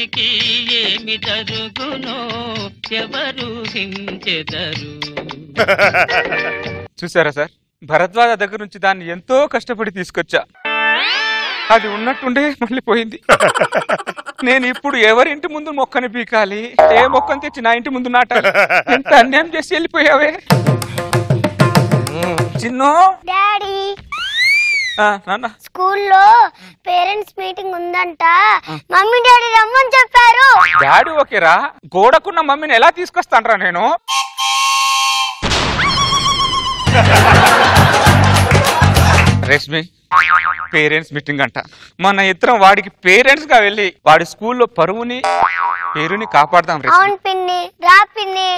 వారికి ఏమి జరుగునో ఎవరు హించెదరు చూసారా సార్ భరద్వాజ దగ్గర నుంచి దాన్ని ఎంతో కష్టపడి తీసుకొచ్చా అది ఉన్నట్టుండే మళ్ళీ పోయింది నేను ఇప్పుడు ఎవరి ఇంటి ముందు మొక్కని పీకాలి ఏ మొక్కని తెచ్చి నా ఇంటి ముందు నాటాలి ఎంత అన్యాయం చేసి వెళ్ళిపోయావే చిన్నో డాడీ ఆ, నాన్న స్కూల్లో పేరెంట్స్ మీటింగ్ ఉందంట మమ్మీ డాడీ రమ్మని చెప్పారు డాడీ ఓకేరా గోడకున్న మమ్మీని ఎలా తీసుకొస్తానరా నేను రష్మి పేరెంట్స్ మీటింగ్ అంట మన ఇద్దరం వాడికి పేరెంట్స్ గా వెళ్ళి వాడి స్కూల్లో పరువుని పేరుని కాపాడదాం రష్మి అవును పిన్ని రా పిన్ని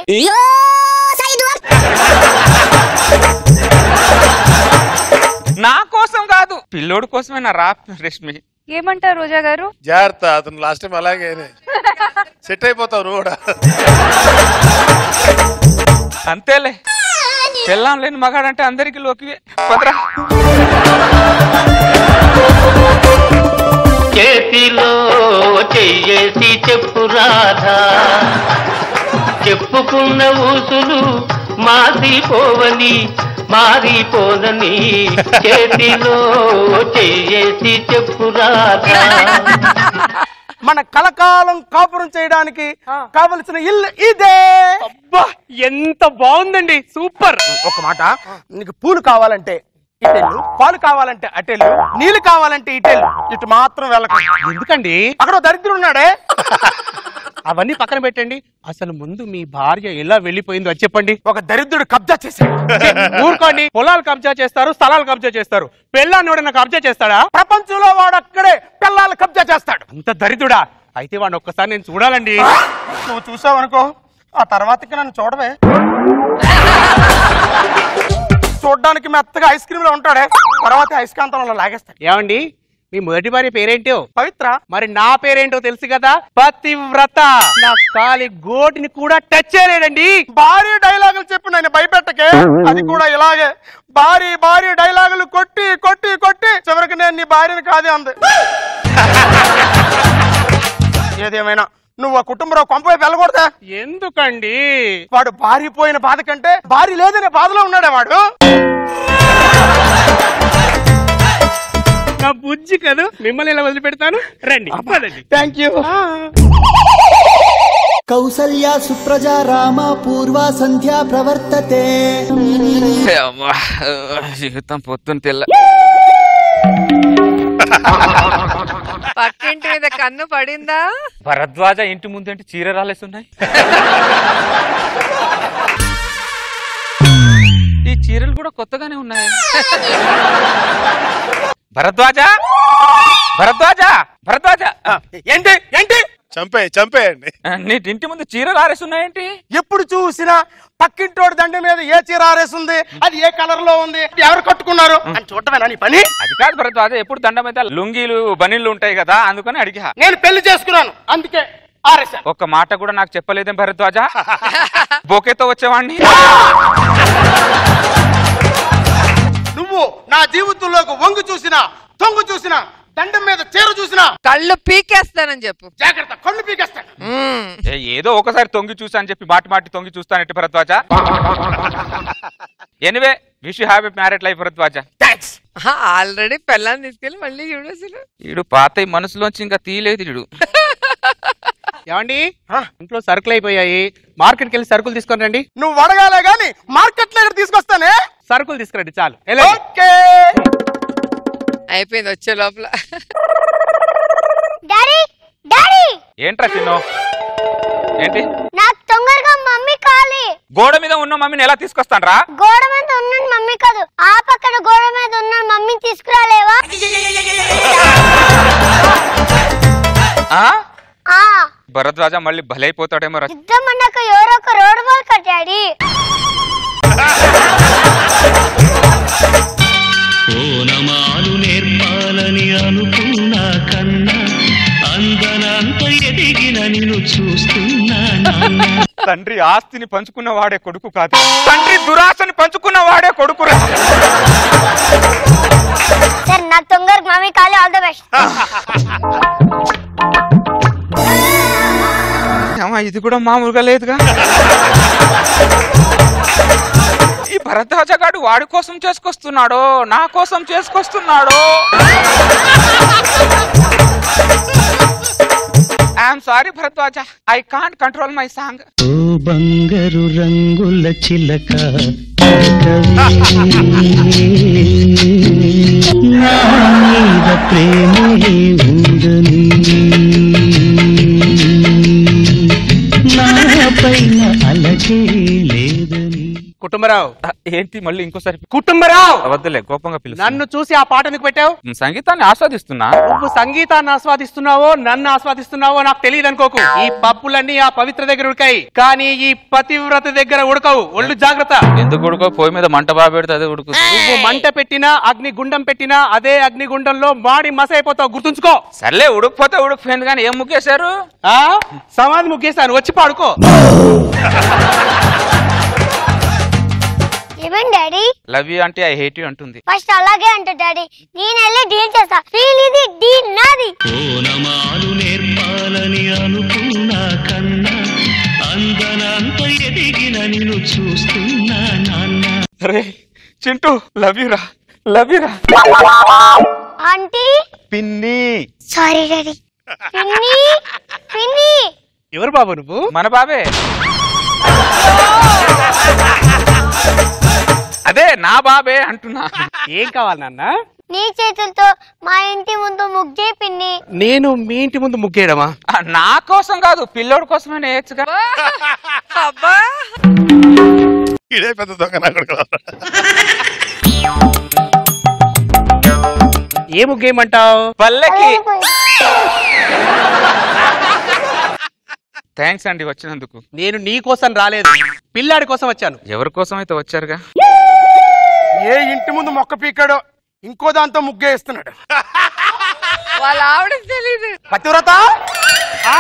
నా కోసం కాదు పిల్లోడి కోసమే నా రా రష్మి ఏమంటారు రోజా గారు జాగ్రత్త అతను లాస్ట్ టైం అలాగే సెట్ అయిపోతావు నువ్వు కూడా అంతేలే పెళ్ళాం లేని మగాడంటే అందరికి లోకివే పదరా చేతిలో చెయ్యేసి చెప్పు రాధా చెప్పుకున్న ఊసులు మాసిపోవని మారిపోదని చేతిలో చెయ్యేసి చెప్పు రాధా మన కలకాలం కాపురం చేయడానికి కావలసిన ఇల్లు ఇదే అబ్బా ఎంత బాగుందండి సూపర్ ఒక మాట నీకు పూలు కావాలంటే ఇటెళ్ళు పాలు కావాలంటే అటెళ్ళు నీళ్లు కావాలంటే ఇటెళ్ళు ఇటు మాత్రం వెళ్ళకు ఎందుకండి అక్కడ ఓ దరిద్రుడు ఉన్నాడే అవన్నీ పక్కన పెట్టండి అసలు ముందు మీ భార్య ఎలా వెళ్ళిపోయిందో అది చెప్పండి ఒక దరిద్రుడు కబ్జా చేశాడు ఊరుకోండి పొలాలు కబ్జా చేస్తారు స్థలాలు కబ్జా చేస్తారు పెళ్ళాన్ని ఎవడైనా కబ్జా చేస్తాడా ప్రపంచంలో వాడు అక్కడే పిల్లలు కబ్జా చేస్తాడు అంత దరిద్రుడా అయితే వాడిని ఒక్కసారి నేను చూడాలండి నువ్వు చూసావనుకో ఆ తర్వాతకి నన్ను చూడవే చూడ్డానికి మెత్తగా ఐస్ క్రీమ్ లో ఉంటాడే తర్వాత ఐస్కాంతంలో లాగేస్తాడు ఏమండి మీ మొదటి భార్య పేరేంటో పవిత్ర మరి నా పేరేంటో తెలుసు కదా పతివ్రత నా కాలి గోటిని కూడా టచ్ చేయలేదండి భారీ డైలాగులు చెప్పి నేను భయపెట్టకే అది కూడా ఇలాగే భారీ భారీ డైలాగులు కొట్టి కొట్టి కొట్టి చివరికి నేను నీ భార్యని కాదే అంది ఏదేమైనా నువ్వు ఆ కుటుంబంలో కొంపవైపు వెళ్ళకూడదా ఎందుకండి వాడు భారీ పోయిన బాధ కంటే భారీ లేదనే బాధలో ఉన్నాడే వాడు నా బుజ్జి కదూ మిమ్మల్ని ఎలా వదిలిపెడతాను రండి పదండి థ్యాంక్ యూ కౌసల్యా సుప్రజా రామ పూర్వా సంధ్యా ప్రవర్తతే అమ్మా, జీవితం పొద్దున్న తెల్ల పక్కింటి మీద కన్ను పడిందా భరద్వాజ ఇంటి ముందంటే చీర రాలేస్తున్నాయి ఈ చీరలు కూడా కొత్తగానే ఉన్నాయి భరద్వాజ భరద్వాజ భరద్వాజ ఏంటి ఏంటి చంపే చంపేయండి నీ ఇంటి ముందు చీరలు ఆరేస్తున్నాయేంటి ఎప్పుడు చూసినా పక్కింటోడి దండ మీద ఏ చీర ఆరేస్తుంది అది ఏ కలర్ లో ఉంది ఎవరు కట్టుకున్నారు అని చూడటమేనా నీ పని అది కాదు భరద్వాజ ఎప్పుడు దండం మీద లుంగీలు బనీళ్ళు ఉంటాయి కదా అందుకని అడిగా నేను పెళ్లి చేసుకున్నాను అందుకే ఆరేసా ఒక్క మాట కూడా నాకు చెప్పలేదేం భరద్వాజ బొకేతో వచ్చేవాడిని నువ్వు నా జీవితంలోకి వంగు చూసినా తొంగు చూసినా దండం మీద చీర చూసినా కళ్ళు పీకేస్తానని చెప్పు జాగ్రత్త కళ్ళు పీకేస్తాను మ్మ్. ఏ, ఏదో ఒకసారి తొంగి చూసా అని చెప్పి మాటి మాటి తొంగి చూస్తానంటే Bharadwaj anyway wish happy married life Bharadwaj thanks ఆహా, ఆల్రెడీ పెళ్ళాన్ని తీసుకెళ్ళి మళ్ళీ చూడు అసలు ఈడు పాత ఈ మనసులోంచి ఇంకా తీయలేదు ఈడు ఏమండి ఇంట్లో సరుకులు అయిపోయాయి మార్కెట్కి వెళ్ళి సరుకులు తీసుకొని రండి నువ్వు అడగాలే గాని మార్కెట్ లో తీసుకొస్తానే సరుకులు తీసుకురండి చాలు వెళ్ళండి. ఓకే అయిపోయింది వచ్చే లోపల డాడీ డాడీ ఏంట్రా చిన్నో ఏంటి నాకు తొందరగా మమ్మీ కావాలి గోడ మీద ఉన్న మమ్మీని ఎలా తీసుకొస్తానరా గోడ మీద ఉన్నాను మమ్మీ కాదు ఆ పక్కన గోడ మీద ఉన్నాను మమ్మీని తీసుకురాలేవా ఆ ఆ భరద్వాజ మళ్ళీ బలైపోతాడేమో రా యుద్ధం అన్నాక ఎవరో ఒక రోడ్డు బాల్ డాడీ ఓనమాలు నేర్పాలని అనుకున్నా కన్నా అందనంత ఎదిగిన నిన్ను చూస్తున్నా నాన్న తండ్రి ఆస్తిని పంచుకున్న వాడే కొడుకు కాదు తండ్రి దురాశని పంచుకున్న వాడే కొడుకు రా సరే నాకు తొందరగా మమ్మీ కావాలి ఆల్ ద బెస్ట్ మామ ఇది కూడా మామూలుగా లేదుగా ఈ భరద్వాజగాడు వాడి కోసం చేసుకొస్తున్నాడో నా కోసం చేసుకొస్తున్నాడో I'm sorry Bharadwaj I can't control my song ఓ బంగారు రంగుల చిలక నా మీద ప్రేమే ఉందని నా పైన అలకే లేదని కుటుంబరావు ఏంటి మళ్ళీ ఇంకోసారి కుటుంబరావు వద్దులే కోపంగా పిలుస్తా నన్ను చూసి ఆ పాట ఎందుకు పెట్టావు సంగీతాన్ని ఆస్వాదిస్తున్నా నువ్వు సంగీతాన్ని ఆస్వాదిస్తున్నావో నన్ను ఆస్వాదిస్తున్నావో నాకు తెలియదు అనుకోకు ఈ పప్పులన్నీ ఆ పవిత్ర దగ్గర ఉడకాయి కానీ ఈ పతివ్రత దగ్గర ఉడకవు ఒళ్ళు జాగ్రత్త ఎందుకు ఉడుకో పొయ్యి మీద మంట బాగా పెడితే అదే ఉడుకు నువ్వు మంట పెట్టినా అగ్ని గుండం పెట్టినా అదే అగ్ని గుండంలో మాడి మసైపోతావు గుర్తుంచుకో సర్లే ఉడకపోతే ఉడికిపోయింది కానీ ఏం ముగ్గేశారు ఆ సమాధి ముగ్గేశాను వచ్చి పాడుకో ఏమేం డాడీ లవ్ యూ అంటే ఐ హేట్ యూ అంటుంది ఫస్ట్ అలాగే అంట డాడీ నేను వెళ్ళి డీల్ చేస్తా ఫీల్ ఇది డీల్ నాది ఓనమాలు నేర్పాలని అనుకున్నా కన్నా అందనంత ఎదిగిన నిన్ను చూస్తున్నా నాన్న అరే చింటూ లవ్ యూ రా లవ్ యూ రా ఆంటీ పిన్ని సారీ డాడీ పిన్ని పిన్ని ఎవరు బాబు నువ్వు మన బాబే అదే నా బాబే అంటున్నా ఏం కావాలి నాన్న నీ చేతులతో మా ఇంటి ముందు ముగ్గే పిన్ని నేను మీ ఇంటి ముందు ముగ్గేయడమా ఆ, నా కోసం కాదు పిల్లోడి కోసమే నేర్చుగా అబ్బా ఇదే పెద్ద దొంగ నా కొడుకు. ఏ ముగ్గేయమంటావు పల్లకి థ్యాంక్స్ అండి వచ్చినందుకు నేను నీ కోసం రాలేదు పిల్లాడి కోసం వచ్చాను ఎవరి కోసం అయితే వచ్చారుగా ఏ ఇంటి ముందు మొక్క పీకాడో ఇంకో దాంతో ముగ్గేస్తున్నాడు వాళ్ళ ఆవిడకి తెలియదు పతివ్రత ఆ,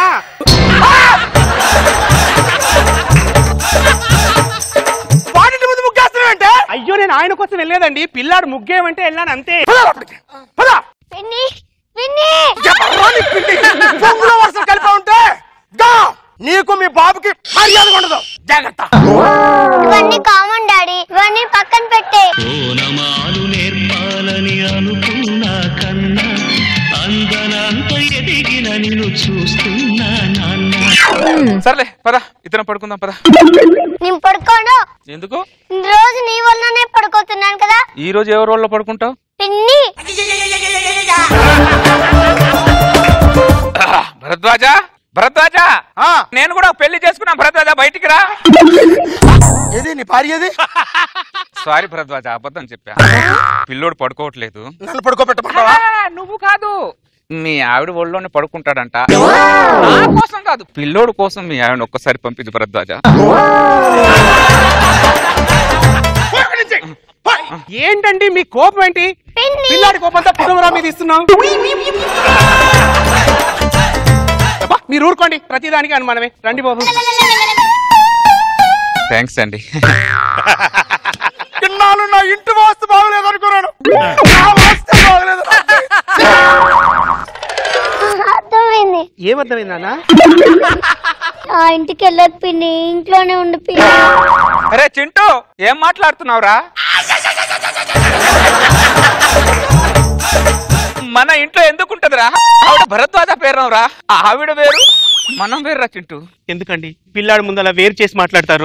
వాడింటి ముందు ముగ్గేస్తున్నాడంటే అయ్యో నేను ఆయన కోసం వెళ్ళలేదండి పిల్లాడు ముగ్గేయమంటే వెళ్ళాను అంతే పద లోపలికి. పద. పిన్ని పిన్ని ఎవర్రాని పిండి? పొంగులో వర్షం కలిపి ఉంటే గా నీకు మీ బాబుకి మర్యాద ఉండదు జాగ్రత్త ఇవన్నీ కామన్ డాడీ ఇవన్నీ పక్కన పెట్టే ఓనమాలు నేర్పాలని అనుకున్నా కన్నా అందనంత ఎదిగిన నిన్ను చూస్తున్నా నాన్న సర్లే పద ఇతను పడుకుందాం పద నేను పడుకోను ఎందుకు రోజు నీ వల్లనే పడుకోతున్నాను కదా ఈ రోజు ఎవరి వల్ల పడుకుంటావు పిన్ని భరద్వాజ భరద్వాజ ఆ, నేను కూడా పెళ్లి చేసుకున్నా భరద్వాజ బయటికి రా ఏది నీ భార్య ఏది సారీ భరద్వాజ అబద్ధం చెప్పా పిల్లోడు పడుకోవట్లేదు నన్ను పడుకోబెట్టమంటావా ఆ, నువ్వు కాదు మీ ఆవిడ ఒళ్ళోనే పడుకుంటాడంట నా కోసం కాదు పిల్లోడు కోసం మీ ఆవిడ ఒక్కసారి పంపించు భరద్వాజ ఏంటండి మీ కోపం ఏంటి పిన్ని పిల్లాడి కోపంతో కుటుంబరా మీద ఇస్తున్నాం అబ్బా, మీరు ఊరుకోండి ప్రతిదానికి అనుమానమే రండి బాబు థ్యాంక్స్ అండి ఇన్నాళ్ళు నా ఇంటి వాస్తు బాగలేదు అనుకున్నాను నా వాస్తు బాగలేదు అర్థమైంది ఏమర్థమైంది నాన్న ఆ ఇంటికి వెళ్ళదు పిన్ని ఇంట్లోనే ఉండి పిన్ని అరే చింటూ ఏం మాట్లాడుతున్నావురా మన ఇంట్లో ఎందుకుంటదిరా ఆవిడ భరద్వాజ పేరురా ఆవిడ వేరు మనం వేరురా చింటూ ఎందుకండి పిల్లాడి ముందు అలా వేరు చేసి మాట్లాడతారు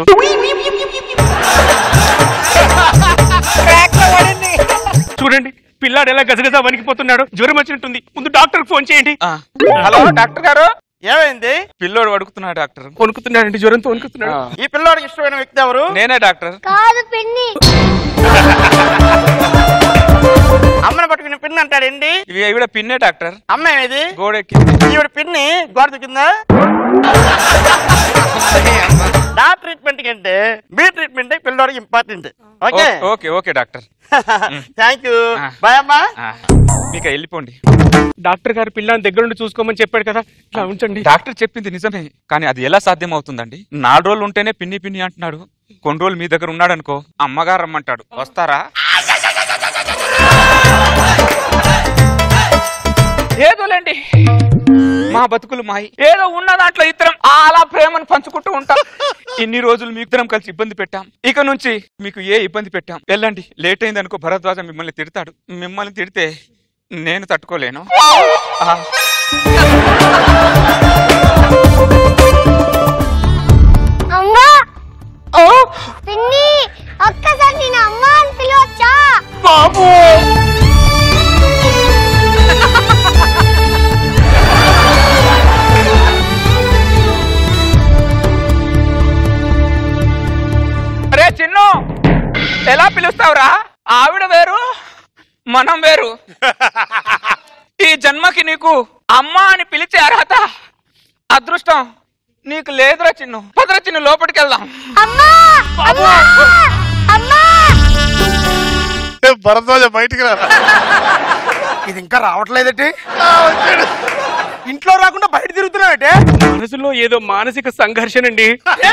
చూడండి పిల్లాడు ఎలా గజగజ వణికిపోతున్నాడు జ్వరం వచ్చినట్టుంది ముందు డాక్టర్ ఫోన్ చేయండి ఆ, హలో డాక్టర్ గారు ఏమైంది పిల్లోడు పడుకుతున్నాడు డాక్టర్ వణుకుతున్నాడండి జ్వరంతో వణుకుతున్నాడు ఈ పిల్లోడికి ఇష్టమైన వ్యక్తి ఎవరు నేనే డాక్టర్ కాదు పిన్ని అమ్మని పట్టుకుని పిన్ని అంటాడండి ఇవి ఈవిడ పిన్నే డాక్టర్ అమ్మ ఏది గోడెక్కి ఈవిడ పిన్ని గోడ దిగిందా నా ట్రీట్మెంట్ కంటే మీ ట్రీట్మెంట్ పిల్లోడికి important okay okay okay doctor thank you ఆ. బాయ్ అమ్మా ఆ, మీకు వెళ్ళిపోండి డాక్టర్ గారు పిల్లని దగ్గర నుండి చూసుకోమని చెప్పాడు కదా ఇలా ఉంచండి డాక్టర్ చెప్పింది నిజమే కానీ అది ఎలా సాధ్యం అవుతుందండి నాలుగు రోజులు ఉంటేనే పిన్ని పిన్ని అంటున్నాడు కొన్ని రోజులు మీ దగ్గర ఉన్నాడు అనుకో అమ్మగారు రమ్మంటాడు వస్తారా ఏదోలేండి మా బతుకులు మాయి ఏదో ఉన్న దాంట్లో ఇద్దరం అలా ప్రేమను పంచుకుంటూ ఉంటాం ఇన్ని రోజులు మీ ఇద్దరం కలిసి ఇబ్బంది పెట్టాం ఇక నుంచి మీకు ఏ ఇబ్బంది పెట్టాం వెళ్ళండి లేట్ అయింది అనుకో భరద్వాజ మిమ్మల్ని తిడతాడు మిమ్మల్ని తిడితే నేను తట్టుకోలేను ఆ, అమ్మా పిన్ని ఒక్కసారి నేను అమ్మ అని పిలవచ్చా బాబు అరే చిన్ను ఎలా పిలుస్తావురా ఆవిడ వేరు మనం వేరు ఈ జన్మకి నీకు అమ్మ అని పిలిచే అర్హత అదృష్టం నీకు లేదురా చిన్ను పదరా చిన్ను లోపలికి వెళ్దాం అమ్మా అమ్మా అమ్మా ఏ, భరద్వాజ బయటికి రా ఇది ఇంకా రావట్లేదటి ఇంట్లో రాకుండా బయట తిరుగుతున్నావంటే మనసులో ఏదో మానసిక సంఘర్షణండి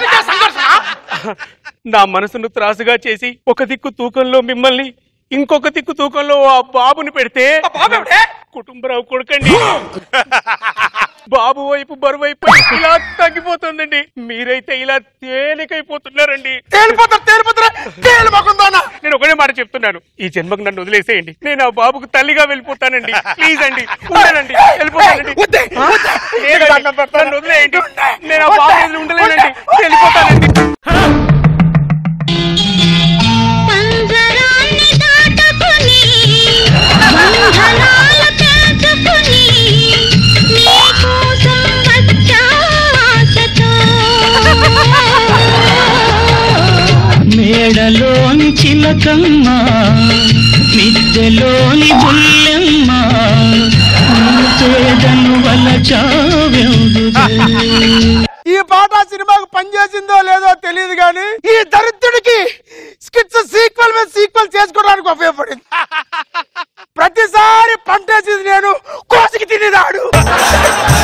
నా మనసును త్రాసుగా చేసి ఒక దిక్కు తూకంలో మిమ్మల్ని ఇంకొక దిక్కు తూకంలో ఆ బాబుని పెడితే కుటుంబరావు కొడుకండి బాబు వైపు బరువు అయిపోయి ఇలా తగ్గిపోతుందండి మీరైతే ఇలా తేలికైపోతున్నారండి తేలిపోతారు తేలిపోతారా తేలిపోకుందానా నేను ఒకటే మాట చెప్తున్నాను ఈ జన్మకు నన్ను వదిలేసేయండి నేను ఆ బాబుకు తల్లిగా వెళ్ళిపోతానండి ప్లీజ్ అండి ఉండనండి వెళ్ళిపోతానండి వద్దే, ఆ? వద్దే. లేదండి, దండం పెడతాను. నన్ను వదిలేయండి ఉండే. నేను ఆ బాబు వదిలి ఉండలేనండి వెళ్ళిపోతానండి పంజరాన్ని దాటుకుని బంధనాలు తెంచుకుని నీ కోసం వచ్చా ఆశతో మేడలోని చిలకమ్మ మిద్దెలోని బుల్లెమ్మ చేదను వల్ల చావెందుదే ఈ పాట ఆ సినిమాకు పనిచేసిందో లేదో తెలియదు కానీ ఈ దరిద్రుడికి స్కిట్స్ సీక్వెల్ మీద సీక్వెల్ చేసుకోవడానికి ఉపయోగపడింది ప్రతిసారి పంటేసింది నేను కోసికి తినేదాడు